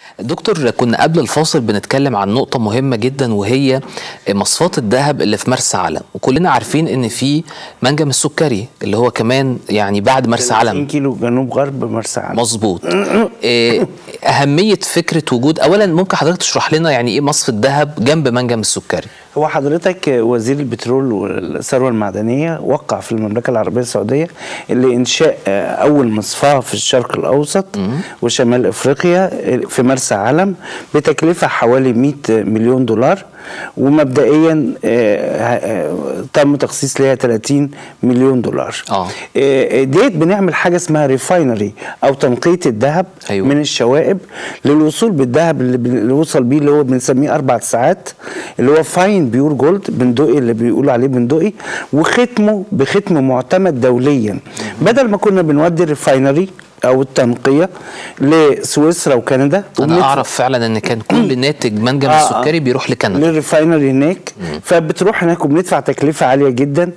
دكتور كنا قبل الفاصل بنتكلم عن نقطة مهمة جدا وهي مصفات الذهب اللي في مرسى علم وكلنا عارفين ان في منجم السكري اللي هو كمان يعني بعد مرسى 30 علم كيلو جنوب غرب مرسى علم مظبوط إيه أهمية فكرة وجود أولا ممكن حضرتك تشرح لنا يعني إيه مصف الذهب جنب منجم السكري هو حضرتك وزير البترول والثروه المعدنيه وقع في المملكه العربيه السعوديه لانشاء اول مصفاه في الشرق الاوسط وشمال افريقيا في مرسى علم بتكلفه حوالي 100 مليون دولار ومبدئيا آه، آه، تم تخصيص ليها 30 مليون دولار آه. آه، ديت بنعمل حاجه اسمها ريفاينري او تنقيه الذهب أيوة. من الشوائب للوصول بالذهب اللي بنوصل بيه اللي هو بنسميه اربع ساعات اللي هو فاين بيور جولد بندقي اللي بيقولوا عليه بندقي وختمه بختم معتمد دوليا بدل ما كنا بنودي الريفاينري او التنقيه لسويسرا وكندا أنا وبندفع- أعرف فعلا إن كان كل ناتج منجم آه، آه. السكري بيروح لكندا للريفاينري هناك فبتروح هناك وبندفع تكلفه عاليه جدا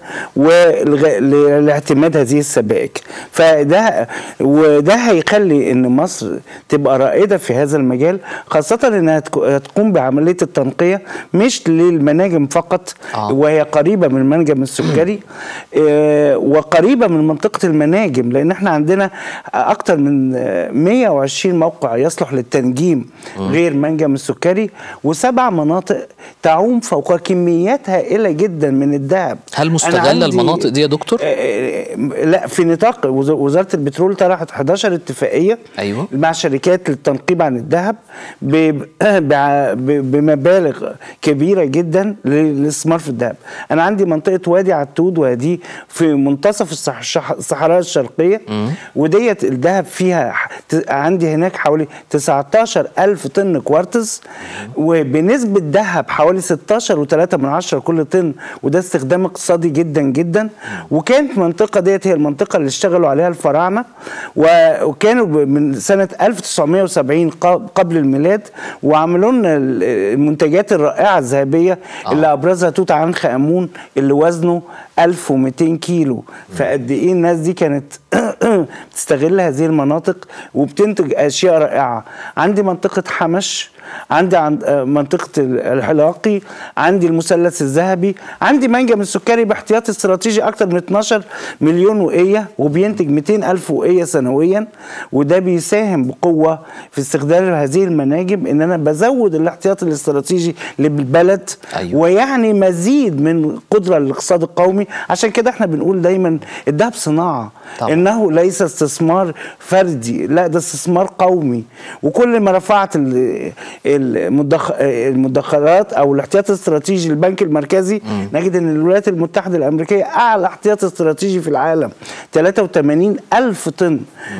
والغ- لاعتماد هذه السبائك فده وده هيخلي ان مصر تبقى رائده في هذا المجال خاصه انها تك- هتقوم بعمليه التنقيه مش للمناجم فقط آه. وهي قريبه من المنجم السكري آه، وقريبه من منطقه المناجم لان احنا عندنا اكتر من آه، 120 موقع يصلح للتنجيم غير منجم السكري وسبع مناطق تعوم فوق كميات هائله جدا من الذهب هل أنا مستغلة عندي- المناطق دي يا دكتور؟ آه، آه، لا في نطاق وز- وزاره البترول طرحت 11 اتفاقيه أيوة. مع شركات للتنقيب عن الذهب ب- بع- ب- بمبالغ كبيره جدا للاستثمار في الذهب انا عندي منطقه وادي عتود وهذه في منتصف الصح- الشح- الصحراء الشرقيه وديت الذهب فيها ح- ت- عندي هناك حوالي 19 ألف طن كوارتز وبنسبة ذهب حوالي 16 و3 من عشرة كل طن وده استخدام اقتصادي جدا جدا وكانت المنطقة ديت هي المنطقة اللي اشتغلوا عليها الفراعنة و- وكانوا ب- من سنة 1970 ق- قبل الميلاد وعملوا لنا ال- المنتجات الرائعة الذهبية اللي أبرزها توت عنخ آمون اللي وزنه 1200 كيلو فقد إيه الناس دي كانت بتستغل هذه المناطق وبتنتج اشياء رائعه عندي منطقه حمش عندي عند آه، منطقه ال- الحلاقي عندي المثلث الذهبي عندي منجم السكري باحتياط استراتيجي اكتر من 12 مليون وقيه وبينتج 200 الف وقيه سنويا وده بيساهم بقوه في استخدام هذه المناجم ان انا بزود الاحتياط الاستراتيجي للبلد أيوة. ويعني مزيد من قدره للاقتصاد القومي عشان كده احنا بنقول دايما الذهب صناعه طبعا. انه ليس استثمار فردي لا ده استثمار قومي وكل ما رفعت ال- المدخ- المدخرات او الاحتياط الاستراتيجي للبنك المركزي نجد ان الولايات المتحده الامريكيه اعلى احتياط استراتيجي في العالم 83 الف طن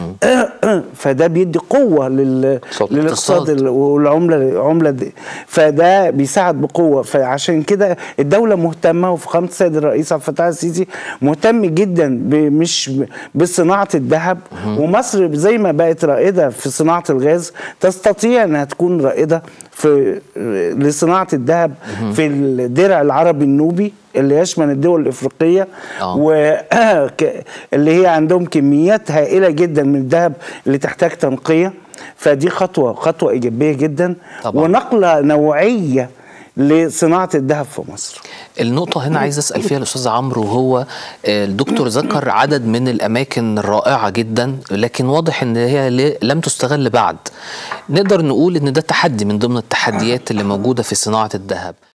فده بيدي قوه لل... صوت للاقتصاد الاقتصاد. ال- والعمله العمله دي فده بيساعد بقوه فعشان كده الدوله مهتمه وفخامه السيد الرئيس عبد الفتاح السيسي مهتم جدا ب- مش ب- بصناعه الذهب ومصر زي ما بقت رائده في صناعه الغاز تستطيع انها تكون رائده في لصناعه الذهب في الدرع العربي النوبي اللي يشمل الدول الافريقيه آه. و ك- اللي هي عندهم كميات هائله جدا من الذهب اللي تحتاج تنقيه فدي خطوه خطوه ايجابيه جدا طبعا. ونقله نوعيه لصناعه الذهب في مصر النقطة هنا عايز أسأل فيها الأستاذ عمرو وهو آه، الدكتور ذكر عدد من الأماكن الرائعة جدا لكن واضح إن هي ل- لم تستغل بعد نقدر نقول إن ده تحدي من ضمن التحديات اللي موجودة في صناعة الذهب